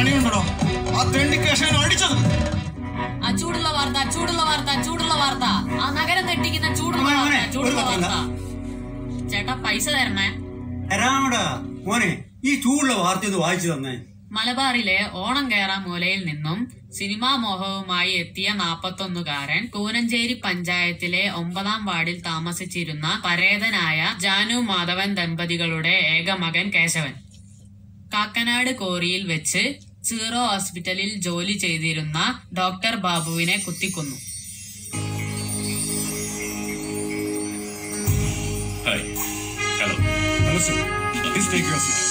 പണിയുണ്ടോ ആ തെണ്ടി കേശവൻ അടിച്ചത് ആ ചൂടുള്ള വാർത്ത ചൂടുള്ള വാർത്ത ചൂടുള്ള വാർത്ത ആ നഗരം തെറ്റിക്കുന്ന ചൂടുള്ള മോനെ, മോനെ, വാർത്ത ചൂടുള്ള ഒരു വാർത്ത പത്തല്ല. ചേട്ടാ പൈസ തരണേ തരാമടാ മോനെ ഈ ചൂടുള്ള വാർത്ത ഒന്ന് വായിച്ചു തന്നെ മലബാറിലെ ഓണം കയറാ മൂലയിൽ നിന്നും സിനിമാ മോഹവുമായി എത്തിയ നാപ്പത്തൊന്നുകാരൻ കൂനഞ്ചേരി പഞ്ചായത്തിലെ ഒമ്പതാം വാർഡിൽ താമസിച്ചിരുന്ന പരേതനായ ജാനു മാധവൻ ദമ്പതികളുടെ ഏക മകൻ കേശവൻ കാക്കനാട് കോറിയിൽ വെച്ച് സീറോ ഹോസ്പിറ്റലിൽ ജോലി ചെയ്തിരുന്ന ഡോക്ടർ ബാബുവിനെ കുത്തിക്കൊന്നു hi hello hello sir please take your seat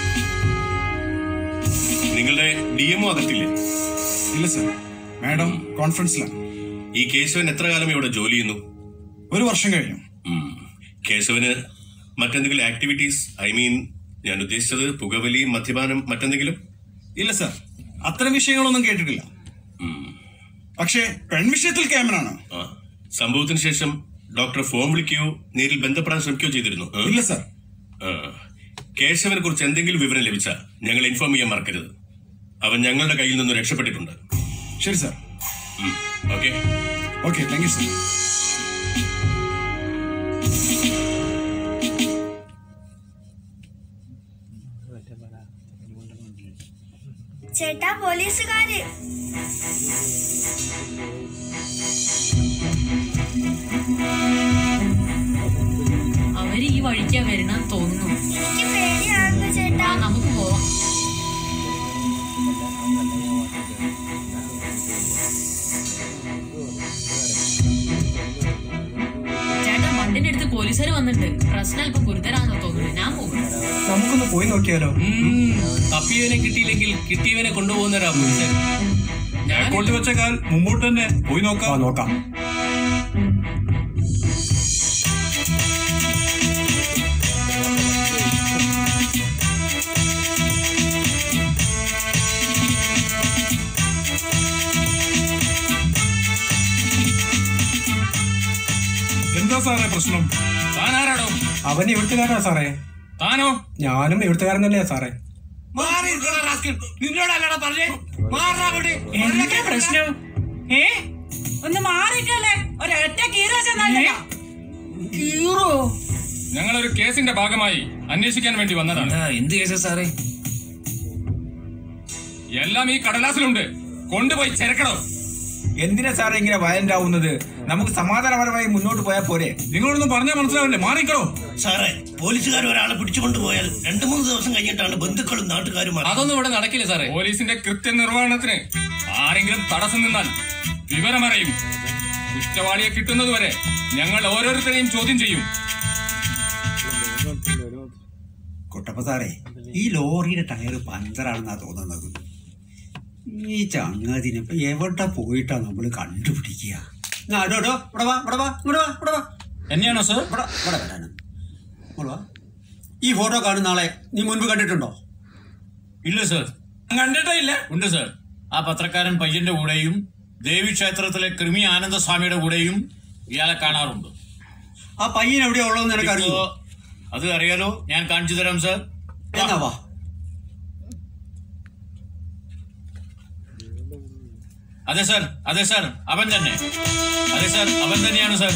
നിങ്ങളുടെ ഡി എംഒ അകത്തില്ലേ ഇല്ല സർ മാഡം കോൺഫറൻസിലാണ് ഈ കേശവൻ എത്ര കാലം ഇവിടെ ജോലി ചെയ്യുന്നു ഒരു വർഷം കഴിഞ്ഞു ഉം. കേശവന് മറ്റെന്തെങ്കിലും ആക്ടിവിറ്റീസ് ഐ മീൻ ഞാൻ ഉദ്ദേശിച്ചത് പുകവലി മദ്യപാനം മറ്റെന്തെങ്കിലും ഇല്ല സർ അത്തരം വിഷയങ്ങളൊന്നും കേട്ടിട്ടില്ല ഉം. പക്ഷേ പെൺവിഷയത്തിൽ ക്യാമറാണ് ആ സംഭവത്തിന് ശേഷം ഡോക്ടർ ഫോൺ വിളിക്കുകയോ നേരിൽ ബന്ധപ്പെടാൻ ശ്രമിക്കുകയോ ചെയ്തിരുന്നു ആ? ഇല്ല സർ ആ. കേശവനെ കുറിച്ച് എന്തെങ്കിലും വിവരം ലഭിച്ചാൽ ഞങ്ങൾ ഇൻഫോം ചെയ്യാൻ മറക്കരുത് അവൻ ഞങ്ങളുടെ കയ്യിൽ നിന്ന് രക്ഷപ്പെട്ടിട്ടുണ്ട് ശരി sir okay okay thank you sir ചേട്ടാ പോലീസുകാര് അവര് ഈ വഴിക്കാ വരണം തോന്നുന്നു എനിക്ക് പേടിയാകുന്നു ചേട്ടാ ആ നമുക്ക് പോവാം ചേട്ടാ വണ്ടിന്റെ അടുത്ത് പോലീസുകാർ വന്നിട്ടുണ്ട് പ്രശ്നം അല്പം ഗുരുതരാണെന്ന് തോന്നുന്നു ഞാൻ പോകും നമുക്കൊന്ന് പോയി നോക്കിയാലോ തപ്പിയവനെ കിട്ടിയില്ലെങ്കിൽ കിട്ടിയവനെ കൊണ്ടുപോകുന്നവരാ പോലീസുകാർ ഞാൻ കോട്ട് വെച്ച കാൽ മുമ്പോട്ട് തന്നെ പോയി ആ നോക്കാം നോക്കാം എന്താ സാറേ പ്രശ്നം താനാരാടോ അവൻ എഴുത്തുകാരനാ സാറേ താനോ ഞാനും എഴുത്തുകാരൻ തന്നെയാ സാറേ നിന്നോടല്ലടാ പറഞ്ഞേ മാറാവിടെ എന്താ പ്രശ്നം ഏ ഒന്ന് മാറിക്കല്ലേ ഒരൊറ്റ കീറോ ചെന്നല്ല ഞങ്ങളൊരു കേസിന്റെ ഭാഗമായി അന്വേഷിക്കാൻ വേണ്ടി വന്നതാണ് എന്ത് കേസാ സാറേ എല്ലാം ഈ കടലാസിലുണ്ട് കൊണ്ടുപോയി ചെരക്കടോ എന്തിനാ സാറേ ഇങ്ങനെ വയലന്റ് ആവുന്നത് നമുക്ക് സമാധാനപരമായി മുന്നോട്ട് പോയാൽ പോരെ നിങ്ങളൊന്നും പറഞ്ഞാൽ മനസ്സിലാവില്ലേ മാറിക്കോ സാറേ പോലീസുകാർ ഒരാളെ പിടിച്ചുകൊണ്ടുപോയാൽ രണ്ടു മൂന്ന് ദിവസം കഴിഞ്ഞിട്ടാണ് ബന്ധുക്കളും നാട്ടുകാരും അറിയുന്നത്. അതൊന്നും ഇവിടെ നടക്കില്ല സാറേ പോലീസിന്റെ കൃത്യനിർവഹണത്തിന് ആരെങ്കിലും തടസ്സം നിന്നാൽ വിവരമറിയും കുറ്റവാളിയെ കിട്ടുന്നതുവരെ ഞങ്ങൾ ഓരോരുത്തരെയും ചോദ്യം ചെയ്യും കൊട്ടപ്പ സാറേ ഈ ലോറിയുടെ ടയർ പഞ്ചറാണെന്നാ തോന്നുന്നത് ഈ ചങ്ങാതിനെ ഇപ്പൊ എവിടെ പോയിട്ടാ നമ്മൾ കണ്ടുപിടിക്കുക ആ, ഡോ, ഡോ, ഇവിടെ വാ, ഇവിടെ വാ, ഇങ്ങോട്ട് വാ, ഇവിടെ വാ. എന്നെയാണോ സാർ ഇവിടെ ഇവിടെ വരാന് ഇങ്ങോട്ട് വാ. ഈ ഫോട്ടോ കാണുന്ന ആളെ നീ മുൻപ് കണ്ടിട്ടുണ്ടോ ഇല്ല സാർ കണ്ടിട്ടേ ഇല്ല ഉണ്ട് സാർ ആ പത്രക്കാരൻ പയ്യന്റെ കൂടെയും ദേവീക്ഷേത്രത്തിലെ കൃമി ആനന്ദസ്വാമിയുടെ കൂടെയും ഇയാളെ കാണാറുണ്ട് ആ പയ്യൻ എവിടെയാ ഉള്ളതെന്ന് നിനക്ക് അറിയോ ഇപ്പോ അത് അറിയാലോ ഞാൻ കാണിച്ചു തരാം സാർ എന്നാ വാ അതെ സാർ അതെ സാർ അവൻ തന്നെ അതെ സാർ അവൻ തന്നെയാണ് സാർ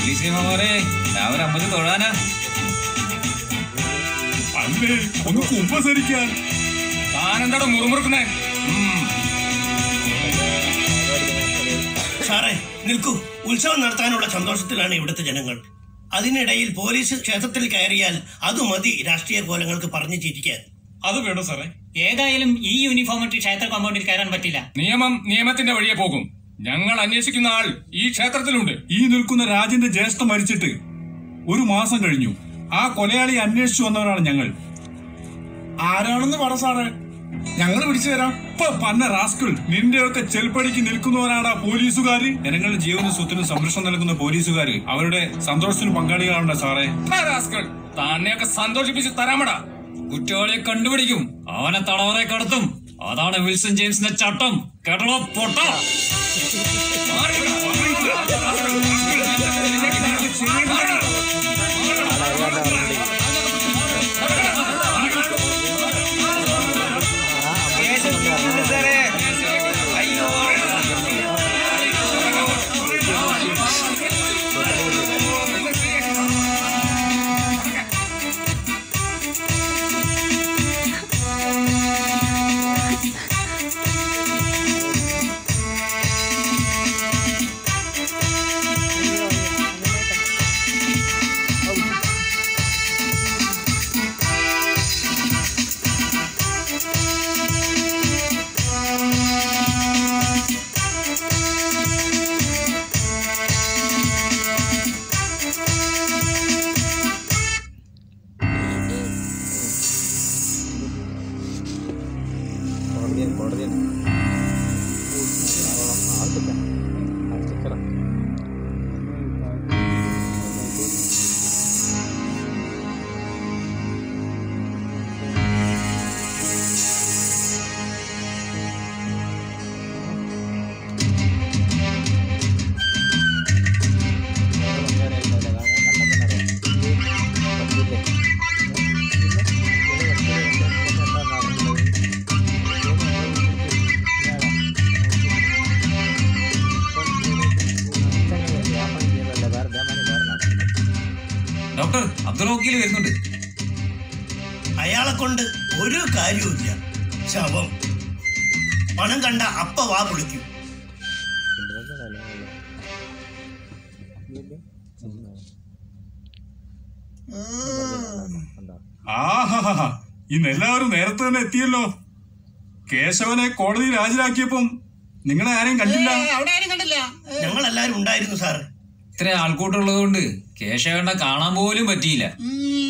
പോലീസുമാരെ രാവിലെ അമ്പത് തൊഴാനാ അല്ലേ ഒന്ന് കുമ്പസരിക്കാൻ താനെന്താടോ മുറുമുറുക്കുന്നേ സാറേ നിൽക്കൂ ഉത്സവം നടത്താനുള്ള സന്തോഷത്തിലാണ് ഇവിടുത്തെ ജനങ്ങൾ അതിനിടയിൽ പോലീസ് ക്ഷേത്രത്തിൽ കയറിയാൽ അത് മതി രാഷ്ട്രീയ കോലങ്ങൾക്ക് പറഞ്ഞു ചിരിക്കാൻ അത് വേണോ സാറേ ഏതായാലും ഈ യൂണിഫോം ഇട്ട് ക്ഷേത്ര കോമ്പൗണ്ടിൽ കയറാൻ പറ്റില്ല നിയമം നിയമത്തിന്റെ വഴിയെ പോകും ഞങ്ങൾ അന്വേഷിക്കുന്ന ആൾ ഈ ക്ഷേത്രത്തിലുണ്ട് ഈ നിൽക്കുന്ന രാജന്റെ ജ്യേഷ്ഠ മരിച്ചിട്ട് ഒരു മാസം കഴിഞ്ഞു ആ കൊലയാളി അന്വേഷിച്ചു വന്നവരാണ് ഞങ്ങൾ ആരാണെന്ന് പറ സാറേ ഞങ്ങൾ പിടിച്ചു തരാം ഇപ്പൊ പന്ന റാസ്കിൾ നിന്റെയൊക്കെ ചെൽപ്പടിക്ക് നിൽക്കുന്നവരാണ് ആ പോലീസുകാര് ജനങ്ങളുടെ ജീവനും സ്വത്തിനും സംരക്ഷണം നൽകുന്ന പോലീസുകാര് അവരുടെ സന്തോഷത്തിന് പങ്കാളികളാണ് സാറേ റാസ്കൾ താനെയൊക്കെ സന്തോഷിപ്പിച്ച് തരാമടാ കുറ്റവാളിയെ കണ്ടുപിടിക്കും അവനെ തടവറെ കടത്തും അതാണ് വിൽസൺ ജെയിംസിന്റെ ചട്ടം കേട്ടോ പൊട്ടോ ഡോക്ടർ അബ്ദുൾ വക്കീൽ വരുന്നുണ്ട് അയാളെ കൊണ്ട് ഒരു കാര്യവുമില്ല ശവം പണം കണ്ട അപ്പ വാ പൊളിക്കും ആഹാ ഇന്ന് എല്ലാവരും നേരത്തെ തന്നെ എത്തിയല്ലോ കേശവനെ കോടതിയിൽ ഹാജരാക്കിയപ്പം നിങ്ങളെ ആരെയും കണ്ടില്ല അവിടെ ആരും കണ്ടില്ല ഞങ്ങൾ എല്ലാരും ഉണ്ടായിരുന്നു സാർ ഇത്ര ആൾക്കൂട്ടുള്ളത് കൊണ്ട് കേശവേണ്ട കാണാൻ പോലും പറ്റിയില്ല ഉം,